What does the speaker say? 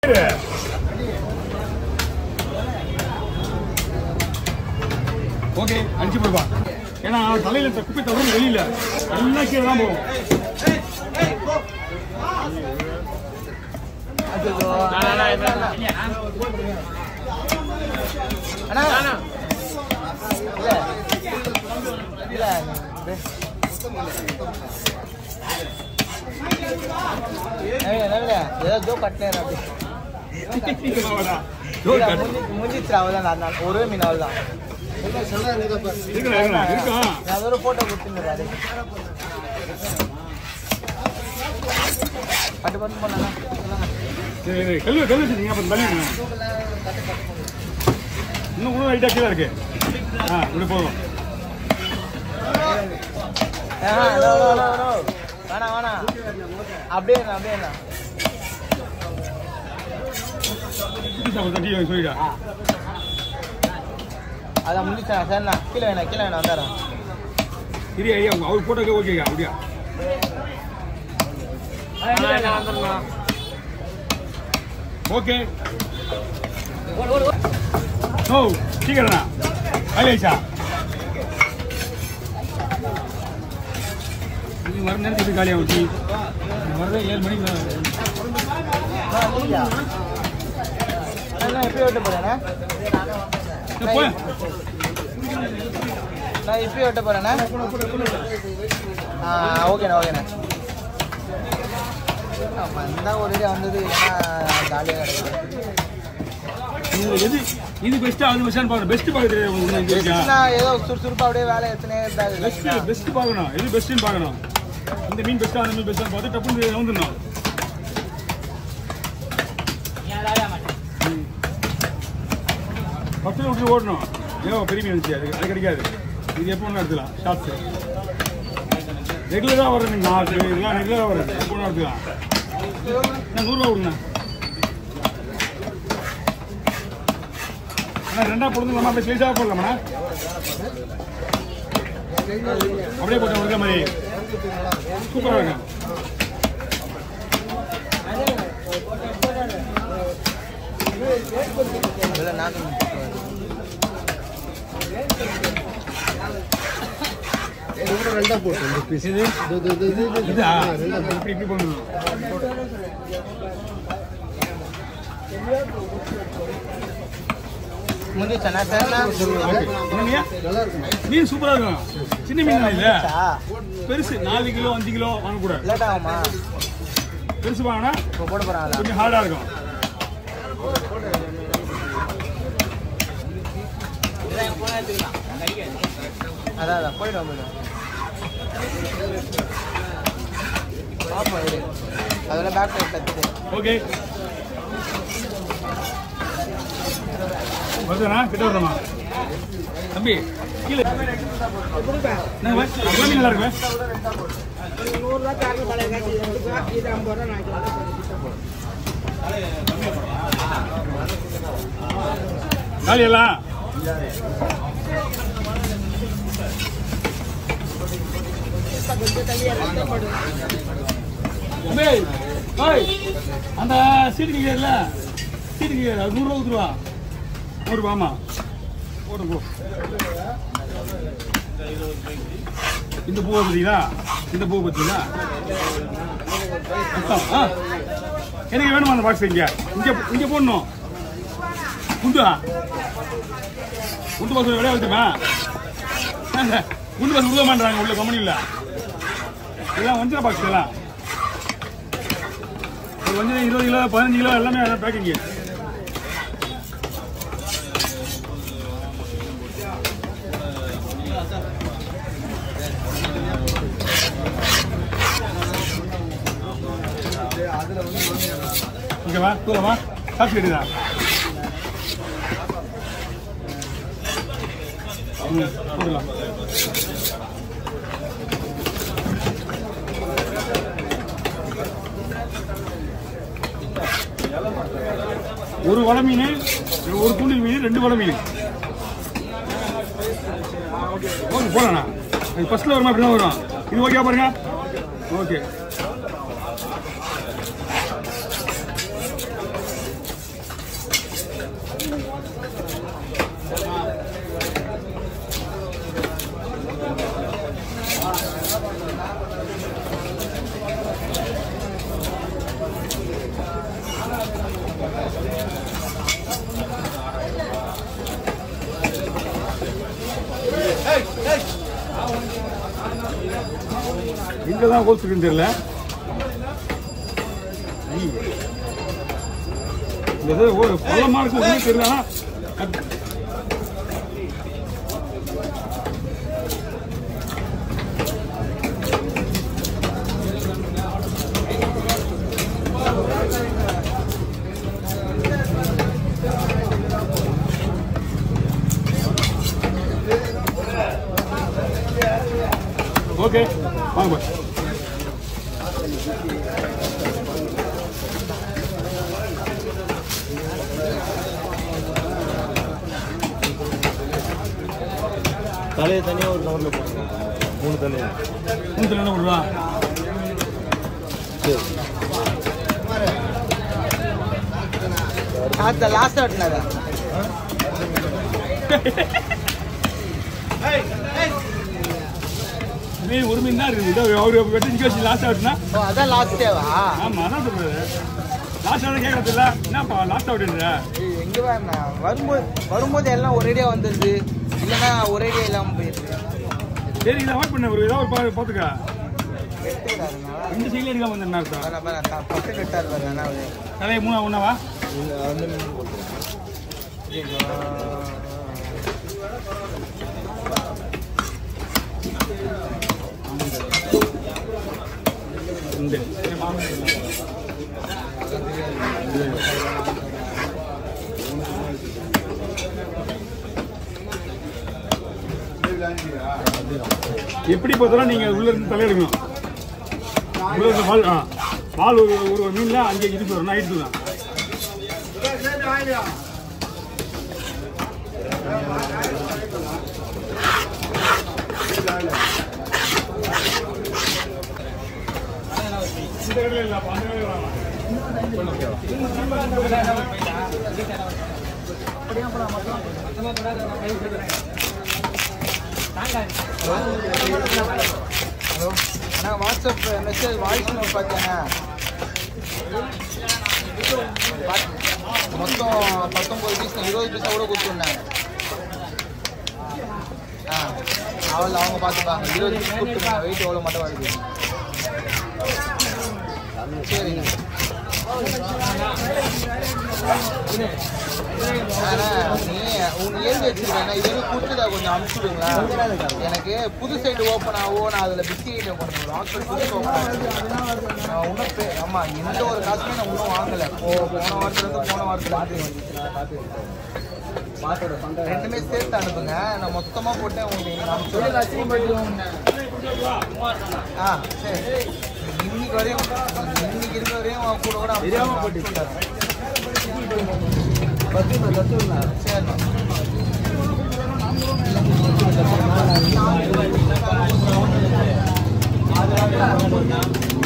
Okay அடிச்சு போடுவா ஏன்னா தலையில இந்த குப்பை தவிர வெளியில எல்லாம் கீழே தான் போகும் அண்ணா இல்ல இல்ல ஏதோ ஜோ கட்டினேன் அப்படி இல்ல, முடிஞ்சி- முடிஞ்சிச்சு அவ்வளோதான் நான் நான் ஒரே மீன் அவ்வளோதான் இருக்கா இருக்கா இருக்கா நான் ஒரு ஃபோட்டோ கொடுத்துருந்தாரு பட்டு பட்டு பண்ணலாம் சரி சரி கல்லு கல்லு வச்சுருங்க அப்புறம் தள்ளி விடுங்க. இன்னும் இன்னும் லைட்டாக கீழே இருக்கு ஆ இப்படி போதும் வேணாம் வேணாம் அப்படியே இல்லை, அப்படியே இல்லை. சுற்றி சாப்பிட தட்டி சொல்லிடா அதான் முடிச்சா சரிண்ணா கீழே வேணாம் கீழே வேணாம் வந்துடுறேன் சரி ஐயா அவர் போட்டோக்கே ஓகேங்க அப்படியா ஓகே ஓ சீக்கிரண்ணா ஐயா இது வர நேரத்துக்கு காலியாக ஊற்றி வர்றது ஏழு மணிக்கு தான். அண்ணா எப்படி வெட்ட போறேண்ணா ஏய், போய் நான் இப்படி வெட்ட போறேண்ணா ஆ ஓகேண்ணா ஓகேண்ணா வந்தா ஒரு இது வந்தது ஏன்னா ஜாலியாக கிடைக்கும் இது எது இது பெஸ்ட்டா அது பெஸ்ட்டான்னு பார்க்கணும் பெஸ்ட் பார்க்க தெரியாது உங்களுக்கு இங்க இருக்கா நான் ஏதோ சுறுசுறுப்பா அப்படியே வேலை எத்தனை இருந்தாங்க பெஸ்ட் பெஸ்ட் பார்க்கணும் எது பெஸ்ட்னு பார்க்கணும் இந்த மீன் பெஸ்ட்டா அந்த மீன் பெஸ்ட்டான்னு பார்த்து டப்புன்னு வந்துடணும் பத்தில் விட்டு ஓடணும் ஏதோ பெரிய மீன் இருந்துச்சு அது அது கிடைக்காது இது எப்போ ஒன்று எடுத்துக்கலாம் ஷார்ட்ஸு ரெகுலராக வர மீன் நாலு இதெல்லாம் ரெகுலராக வரும் எப்போ ஒன்று எடுத்துக்கலாம் நான் நூறுரூவா கொடுங்க அண்ணா ரெண்டா போடுங்களாமா அப்படியே ஸ்லைஸாக போடலாமாண்ணா அப்படியே போட்டு கொடுக்குற மாதிரி சூப்பராக இருக்கும் இல்லை நான் இதா இப்படி இப்படி பண்ணணும் முடிஞ்சிச்சண்ணா சரிண்ணா ஓகே என்னங்கய்யா மீன் சூப்பராக இருக்கும் சின்ன மீன் தான் இல்லை பெருசு நாலு கிலோ அஞ்சு கிலோ வாங்கக்கூடாது லேட் ஆகுமா பெருசு வாங்கினா இப்போ போட போகிறாங்களா கொஞ்சம் ஹார்டாக இருக்கும் அதான் அதான் போயிட்டு வந்துடும் பார்ப்போம் இரு அதெல்லாம் பேக் சைட் கற்றுட்டு ஓகே வருதுண்ணா கிட்ட வருமா தம்பி கீழே என்ன வே? எல்லாமே நல்லா இருக்குமே காலி எல்லாம் தம்பி ஓய் அந்த சீட்டு கேட்கல சீட்டு கேட்கல நூறுரூவா ஊற்றுருவா நூறுரூவா ஆமாம் போட்டு போ இந்த பூவை பார்த்தீங்களா இந்த பூவை பார்த்தீங்களா மொத்தம், ஆ எனக்கு வேணுமா அந்த பாக்ஸ் இங்கே இங்கே இங்கே போடணும் குண்டா குண்டு பாக்ஸ் விட வைத்துமா குண்டு பாக்ஸ் விட மாட்டாங்க உள்ள கம்பெனி இல்லை இதெல்லாம் வஞ்சர பாக்ஸ் இதெல்லாம் ஒரு வஞ்சரம் இருபது கிலோ பதினஞ்சு கிலோ எல்லாமே பேக்கிங் இங்க வா தூர வா காசு கேட்டுதா ம் போடலாம் ஒரு வலை மீன் ஒரு தூண்டில் மீன் ரெண்டு வலை மீன் ஓகே போடணா இது ஃபர்ஸ்ட்ல வருமா அப்படின்னா வரும் இது ஓகே பாருங்க ஓகே எங்கே தான் ஹோல்ஸ் இருக்குன்னு தெரியல ஐ. இந்த இது ஒரு பள்ளமாக இருக்கும் ஒன்றுமே தெரியல ஆனா, கட்- ஓகே வாங்க பாய் தலையை தனியாக ஒரு கவரில் போடுங்க மூணு தலையை நூற்றி என்ன பண்ணுறா அந்த லாஸ்ட் ஆட்டினாரா மீன் ஒரு மீன் தான் இருக்குது இதோ அவரு வெட்டி வச்சு லாஸ்ட் ஆகுதுன்னா ஓ அதான் லாஸ்ட் டேவா ஆமாம் அதான் சொல்கிறது லாஸ்ட் ஆகுது கேட்கறது இல்லை என்னப்பா லாஸ்ட் ஆகுதுன்ற எங்கே வேணா வரும்போது வரும்போது எல்லாம் ஒரேடியாக வந்துடுது இல்லைன்னா ஒரேடியாக இல்லாமல் போயிடுது சரி இதை அவாய்ட் பண்ண ஒரு ஏதாவது ஒரு பா- பார்த்துக்க எடுத்துக்கிறாருண்ணா ரெண்டு சைடில் எடுக்காம வந்து என்ன அர்த்தம் வேணா வேணா பத்து கட்டார் வேணா அவரு தலையை மூணா ஒன்றாவா அந்த மீன் போட்டு ரெண்டு சரி, வாங்க. எப்படி பார்த்தாலும் நீங்கள் உள்ள இருந்து தலையெடுக்கணும் உள்ள இருந்த பால் ஆ பால் ஒரு ஒரு ஒரு மீனில் அங்கே இடிப்பு வரும் நான் இடிச்சு தான் இந்த கடையில் இல்லைப்பா அந்த கடையில் வாங்க ஹலோ அண்ணா வாட்ஸ்அப் மெசேஜ் வாய்ஸ் நோட் பார்த்தேண்ணா மொத்தம் பத்தொம்பது பீஸ் இருபது பீஸா கூட கொடுத்துருந்தேன் ஆ அவள் அவங்க பார்த்துப்பாங்க இருபது பீஸ் கொடுத்துருங்க வெயிட் எவ்வளோ மட்டும் வருது சரிங்க ஆனா, நீ உன் ஏறி வச்சிருக்கேன் இது வரைக்கும் கொடுத்ததா கொஞ்சம் அனுப்பிச்சுடுங்களா எனக்கு புது சைடு ஓப்பன் ஆகும் நான் அதில் பிஸ்கெட் கொஞ்சம் லாக்கர் புதுசு ஓப்பன் நான் இன்னும் பே- ஆமா எந்த ஒரு காசுமே நான் இன்னும் வாங்கலை போ போன வாரத்துலேருந்து போன வாரத்துல ரெண்டுமே சேர்த்து அனுப்புங்க நான் மொத்தமா போட்டு உங்களுக்கு நான் அனுப்பிச்சுடுறேன். ஆ சரி இன்னைக்கு வரையும் இன்னைக்கு இருக்க வரையும் அவன் கூட கூட அனுப்பிச்சுடுறேன். சரிண்ணா